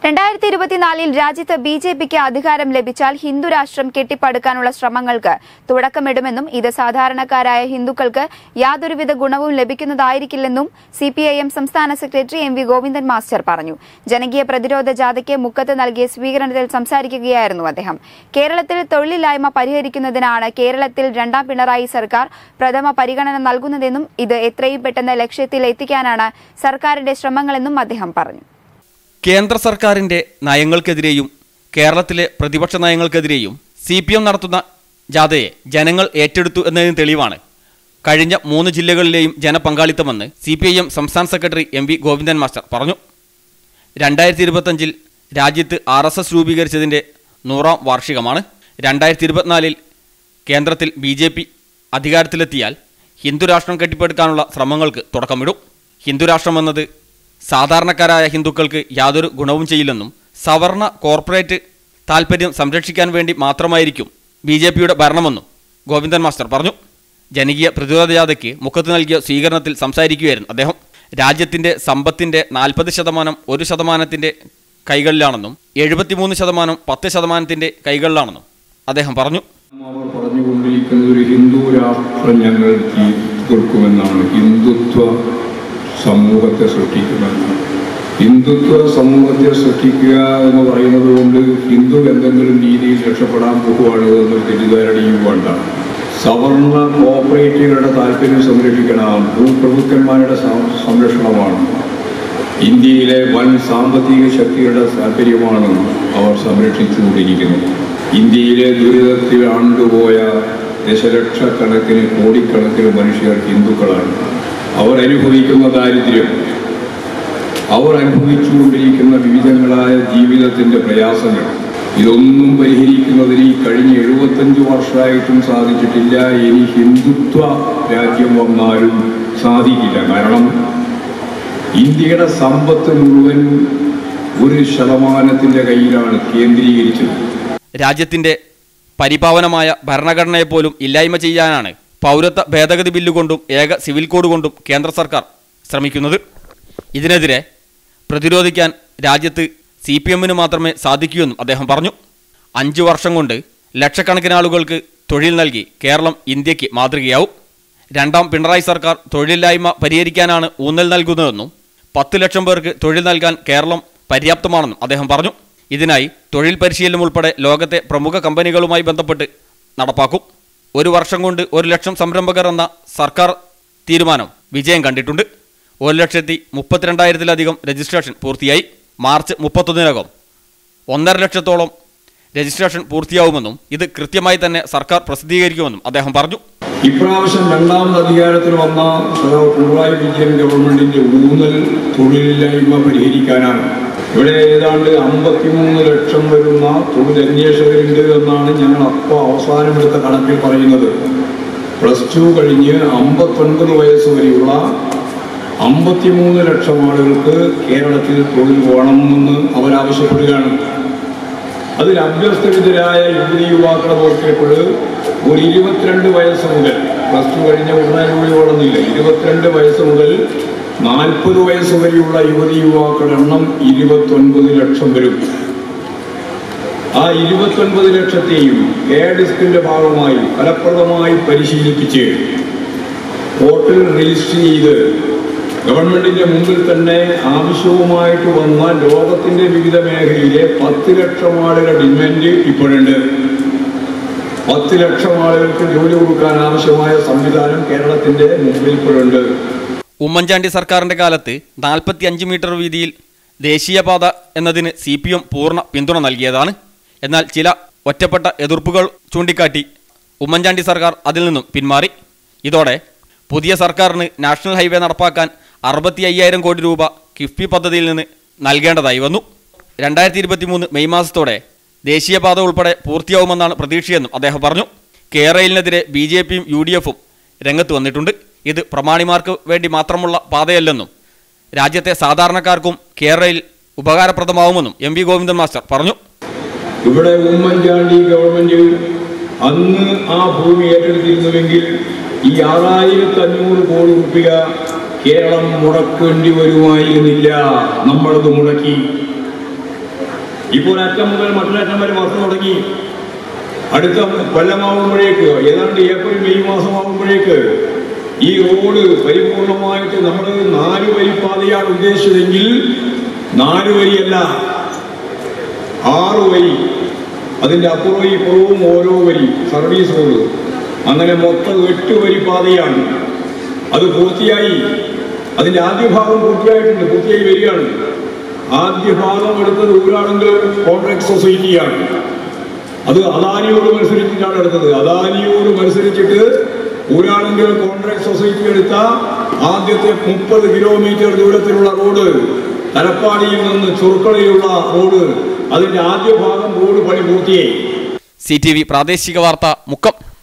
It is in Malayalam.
രണ്ടായിരത്തി ഇരുപത്തിനാലിൽ രാജ്യത്ത് ബി ജെ പിക്ക് അധികാരം ലഭിച്ചാൽ ഹിന്ദു രാഷ്ട്രം കെട്ടിപ്പടുക്കാനുള്ള ശ്രമങ്ങൾക്ക് തുടക്കമിടുമെന്നും ഇത് സാധാരണക്കാരായ ഹിന്ദുക്കൾക്ക് യാതൊരുവിധ ഗുണവും ലഭിക്കുന്നതായിരിക്കില്ലെന്നും സി പി ഐ എം സംസ്ഥാന secretary M V Govindan master പറഞ്ഞു ജനകീയ പ്രതിരോധ ജാഥയ്ക്ക് മുക്കത്ത് നൽകിയ സ്വീകരണത്തിൽ സംസാരിക്കുകയായിരുന്നു അദ്ദേഹം കേരളത്തിൽ തൊഴിലില്ലായ്മ പരിഹരിക്കുന്നതിനാണ് കേരളത്തിൽ രണ്ടാം പിണറായി സർക്കാർ പ്രഥമ പരിഗണന നൽകുന്നതെന്നും ഇത് എത്രയും പെട്ടെന്ന് ലക്ഷ്യത്തിൽ എത്തിക്കാനാണ് സർക്കാരിന്റെ ശ്രമങ്ങളെന്നും അദ്ദേഹം പറഞ്ഞു കേന്ദ്ര സർക്കാരിൻ്റെ നയങ്ങൾക്കെതിരെയും കേരളത്തിലെ പ്രതിപക്ഷ നയങ്ങൾക്കെതിരെയും സി പി എം നടത്തുന്ന ജാഥയെ ജനങ്ങൾ ഏറ്റെടുത്തു എന്നതിന് തെളിവാണ് കഴിഞ്ഞ മൂന്ന് ജില്ലകളിലെയും ജനപങ്കാളിത്തമെന്ന് സി പി ഐ എം സംസ്ഥാന secretary M V Govindan master പറഞ്ഞു രണ്ടായിരത്തി ഇരുപത്തഞ്ചിൽ രാജ്യത്ത് ആർ എസ് എസ് രൂപീകരിച്ചതിൻ്റെ നൂറാം വാർഷികമാണ് രണ്ടായിരത്തി ഇരുപത്തിനാലിൽ കേന്ദ്രത്തിൽ ബി ജെ പി അധികാരത്തിലെത്തിയാൽ ഹിന്ദുരാഷ്ട്രം കെട്ടിപ്പടുക്കാനുള്ള ശ്രമങ്ങൾക്ക് തുടക്കമിടും ഹിന്ദുരാഷ്ട്രമെന്നത് സാധാരണക്കാരായ ഹിന്ദുക്കൾക്ക് യാതൊരു ഗുണവും ചെയ്യില്ലെന്നും സവർണ കോർപ്പറേറ്റ് താൽപ്പര്യം സംരക്ഷിക്കാൻ വേണ്ടി മാത്രമായിരിക്കും ബി ജെ പിയുടെ ഭരണമെന്നും ഗോവിന്ദൻ മാസ്റ്റർ പറഞ്ഞു ജനകീയ പ്രതിരോധ ജാഥയ്ക്ക് മുഖത്ത് നൽകിയ സ്വീകരണത്തിൽ സംസാരിക്കുകയായിരുന്നു അദ്ദേഹം രാജ്യത്തിൻ്റെ സമ്പത്തിൻ്റെ നാൽപ്പത് ശതമാനം ഒരു ശതമാനത്തിൻ്റെ കൈകളിലാണെന്നും എഴുപത്തിമൂന്ന് ശതമാനം പത്ത് ശതമാനത്തിൻ്റെ കൈകളിലാണെന്നും അദ്ദേഹം പറഞ്ഞു അവർ പറഞ്ഞുകൊണ്ടിരിക്കുന്നത് ഒരു ഹിന്ദു രാഷ്ട്രം ഞങ്ങൾ തീ- കൊടുക്കുമെന്നാണ് ഹിന്ദുത്വ സമൂഹത്തെ സൃഷ്ടിക്കുമെന്നാണ് ഹിന്ദുത്വ സമൂഹത്തെ സൃഷ്ടിക്കുക എന്ന് പറയുന്നത് കൊണ്ട് ഹിന്ദു എന്തെങ്കിലും രീതിയിൽ രക്ഷപ്പെടാൻ പോകുവാണ് എന്ന് തെറ്റിദ്ധാരണയും വേണ്ട സവർണ കോപ്പറേറ്റീവുകളുടെ താല്പര്യം സംരക്ഷിക്കണം ഭൂപ്രഭുക്കന്മാരുടെ സം- സംരക്ഷണമാണ് ഇന്ത്യയിലെ വൻ സാമ്പത്തിക ശക്തിയുടെ താല്പര്യമാണ് അവർ സംരക്ഷിച്ചുകൊണ്ടിരിക്കുന്നത് ഇന്ത്യയിലെ ദുരിതത്തിൽ ആണ്ടുപോയ ദശലക്ഷക്കണക്കിന് കോടിക്കണക്കിന് മനുഷ്യർ ഹിന്ദുക്കളാണ് അവർ അനുഭവിക്കുന്ന ദാരിദ്ര്യം അവർ അനുഭവിച്ചുകൊണ്ടിരിക്കുന്ന വിവിധങ്ങളായ ജീവിതത്തിന്റെ പ്രയാസങ്ങൾ ഇതൊന്നും പരിഹരിക്കുന്നതിന് ഈ കഴിഞ്ഞ എഴുപത്തഞ്ച് വർഷമായിട്ടും സാധിച്ചിട്ടില്ല ഇനി ഹിന്ദുത്വ രാജ്യം വന്നാലും സാധിക്കില്ല കാരണം ഇന്ത്യയുടെ സമ്പത്ത് മുഴുവൻ ഒരു ശതമാനത്തിന്റെ കയ്യിലാണ് കേന്ദ്രീകരിച്ചത് രാജ്യത്തിൻ്റെ പരിപാവനമായ ഭരണഘടനയെപ്പോലും ഇല്ലായ്മ ചെയ്യാനാണ് പൗരത്വ ഭേദഗതി ബില്ല് കൊണ്ടും ഏക സിവിൽ കോഡ് കൊണ്ടും കേന്ദ്ര സർക്കാർ ശ്രമിക്കുന്നത് ഇതിനെതിരെ പ്രതിരോധിക്കാൻ രാജ്യത്ത് സി പി എമ്മിന് മാത്രമേ സാധിക്കൂ എന്നും അദ്ദേഹം പറഞ്ഞു അഞ്ചു വർഷം കൊണ്ട് ലക്ഷക്കണക്കിന് ആളുകൾക്ക് തൊഴിൽ നൽകി കേരളം ഇന്ത്യക്ക് മാതൃകയാവും രണ്ടാം പിണറായി സർക്കാർ തൊഴിലില്ലായ്മ പരിഹരിക്കാനാണ് ഊന്നൽ നൽകുന്നതെന്നും പത്ത് ലക്ഷം പേർക്ക് തൊഴിൽ നൽകാൻ കേരളം പര്യാപ്തമാണെന്നും അദ്ദേഹം പറഞ്ഞു ഇതിനായി തൊഴിൽ പരിശീലനം ഉൾപ്പെടെ ലോകത്തെ പ്രമുഖ കമ്പനികളുമായി ബന്ധപ്പെട്ട് നടപ്പാക്കും ഒരു വർഷം കൊണ്ട് ഒരു ലക്ഷം സംരംഭകർ എന്ന സർക്കാർ തീരുമാനം വിജയം കണ്ടിട്ടുണ്ട് ഒരു ലക്ഷത്തി മുപ്പത്തിരണ്ടായിരത്തിലധികം രജിസ്ട്രേഷൻ പൂർത്തിയായി മാർച്ച് മുപ്പത്തൊന്നിനകം ഒന്നര ലക്ഷത്തോളം രജിസ്ട്രേഷൻ പൂർത്തിയാവുമെന്നും ഇത് കൃത്യമായി തന്നെ സർക്കാർ പ്രസിദ്ധീകരിക്കുമെന്നും അദ്ദേഹം പറഞ്ഞു ഇപ്രാവശ്യം രണ്ടാമത് അധികാരത്തിൽ വന്ന സഖാവ് പിണറായി വിജയൻ ഗവൺമെന്റിന്റെ ഊന്നൽ തൊഴിലില്ലായ്മ പരിഹരിക്കാനാണ് ഇവിടെ ഏതാണ്ട് അമ്പത്തിമൂന്ന് ലക്ഷം വരുന്ന തൊഴിലന്വേഷകരുണ്ട് എന്നാണ് ഞങ്ങൾ അപ്പോൾ അവസാനമെടുത്ത കണക്കിൽ പറയുന്നത് പ്ലസ് ടു കഴിഞ്ഞ് അമ്പത്തൊൻപത് വയസ്സ് വരെയുള്ള അമ്പത്തിമൂന്ന് ലക്ഷം ആളുകൾക്ക് കേരളത്തിൽ തൊഴിൽ വേണമെന്ന് അവരാവശ്യപ്പെടുകയാണ് അതിൽ അഭ്യസ്തവിധരായ യുവതി യുവാക്കളെ നോക്കിയപ്പോൾ ഒരു ഇരുപത്തിരണ്ട് വയസ്സ് മുതൽ പ്ലസ് ടു കഴിഞ്ഞ ഉടനെ ജോലി വേണമെന്നില്ല ഇരുപത്തിരണ്ട് വയസ്സ് മുതൽ നാൽപ്പത് വയസ്സ് വരെയുള്ള യുവതി യുവാക്കളുടെ എണ്ണം ഇരുപത്തൊൻപത് ലക്ഷം വരും ആ ഇരുപത്തൊൻപത് ലക്ഷത്തെയും കെ ഡിസ്കിന്റെ ഭാഗമായി ഫലപ്രദമായി പരിശീലിപ്പിച്ച് പോർട്ടൽ രജിസ്റ്റർ ചെയ്ത് ഗവൺമെന്റിന്റെ മുമ്പിൽ തന്നെ ആവശ്യവുമായിട്ട് വന്ന ലോകത്തിന്റെ വിവിധ മേഖലയിലെ പത്ത് ലക്ഷം ആളുകളുടെ ഡിമാൻഡ് ഇപ്പോഴുണ്ട് പത്ത് ലക്ഷം ആളുകൾക്ക് ജോലി കൊടുക്കാൻ ആവശ്യമായ സംവിധാനം കേരളത്തിന്റെ മുമ്പിൽ ഇപ്പോഴുണ്ട് ഉമ്മൻചാണ്ടി സർക്കാരിൻ്റെ കാലത്ത് നാൽപ്പത്തി അഞ്ച് മീറ്റർ വീതിയിൽ ദേശീയപാത എന്നതിന് സി പി എം പൂർണ്ണ പിന്തുണ നൽകിയതാണ് എന്നാൽ ചില ഒറ്റപ്പെട്ട എതിർപ്പുകൾ ചൂണ്ടിക്കാട്ടി ഉമ്മൻചാണ്ടി സർക്കാർ അതിൽ നിന്നും പിന്മാറി ഇതോടെ പുതിയ സർക്കാരിന് നാഷണൽ ഹൈവേ നടപ്പാക്കാൻ അറുപത്തി അയ്യായിരം കോടി രൂപ കിഫ്ബി പദ്ധതിയിൽ നിന്ന് നൽകേണ്ടതായി വന്നു രണ്ടായിരത്തി ഇരുപത്തി മൂന്ന് മെയ് മാസത്തോടെ ദേശീയപാത ഉൾപ്പെടെ പൂർത്തിയാവുമെന്നാണ് പ്രതീക്ഷയെന്നും അദ്ദേഹം പറഞ്ഞു കേരളിനെതിരെ ബി ജെ പിയും യു ഡി എഫും രംഗത്ത് വന്നിട്ടുണ്ട് ഇത് പ്രമാണിമാർക്ക് വേണ്ടി മാത്രമുള്ള പാതയല്ലെന്നും രാജ്യത്തെ സാധാരണക്കാർക്കും കേരളയിൽ ഉപകാരപ്രദമാവുമെന്നും എം വി ഗോവിന്ദൻ മാസ്റ്റർ പറഞ്ഞു ഇവിടെ ഉമ്മൻചാണ്ടി ഗവൺമെന്റ് അന്ന് ആ ഭൂമി ഏറ്റെടുത്തിരുന്നുവെങ്കിൽ ഈ ആറായിരത്തി അഞ്ഞൂറ് കോടി റുപ്യ കേരളം മുടക്കേണ്ടി വരുമായിരുന്നില്ല നമ്മളത് മുടക്കി ഇപ്പോൾ അറ്റം മുതൽ മറ്റൊരറ്റം വരെ വർക്ക് തുടങ്ങി അടുത്ത കൊല്ലമാവുമ്പോഴേക്ക് ഏതാണ്ട് ഏപ്രിൽ മെയ് മാസമാകുമ്പോഴേക്ക് ഈ റോഡ് പരിപൂർണമായിട്ട് നമ്മൾ നാല് വരി പാതയാണ് ഉദ്ദേശിച്ചതെങ്കിൽ നാല് വരിയല്ല ആറ് വരി അതിൻ്റെ അപ്പുറവും ഇപ്പുറവും ഓരോ വരി സർവീസ് റോഡ് അങ്ങനെ മൊത്തം എട്ട് വരി പാതയാണ് അത് പൂർത്തിയായി അതിൻ്റെ ആദ്യ ഭാഗം പൂർത്തിയായിട്ടുണ്ട് പൂർത്തിയായി വരികയാണ് ആദ്യ ഭാഗം എടുത്തത് ഊരാണെങ്കിൽ കോൺട്രാക്ട് സൊസൈറ്റിയാണ് അത് അദാനിയോട് മത്സരിച്ചിട്ടാണ് എടുത്തത് അദാനിയോട് മത്സരിച്ചിട്ട് ഊരാണെങ്കിൽ കോൺട്രാക്ട് സൊസൈറ്റി എടുത്ത ആദ്യത്തെ മുപ്പത് കിലോമീറ്റർ ദൂരത്തിലുള്ള റോഡ് തലപ്പാടിയിൽ നിന്ന് ചുരുക്കളയുള്ള റോഡ് അതിന്റെ ആദ്യ ഭാഗം റോഡ് പണി പൂർത്തിയായി സി ടി വി പ്രാദേശിക വാർത്ത മുക്കം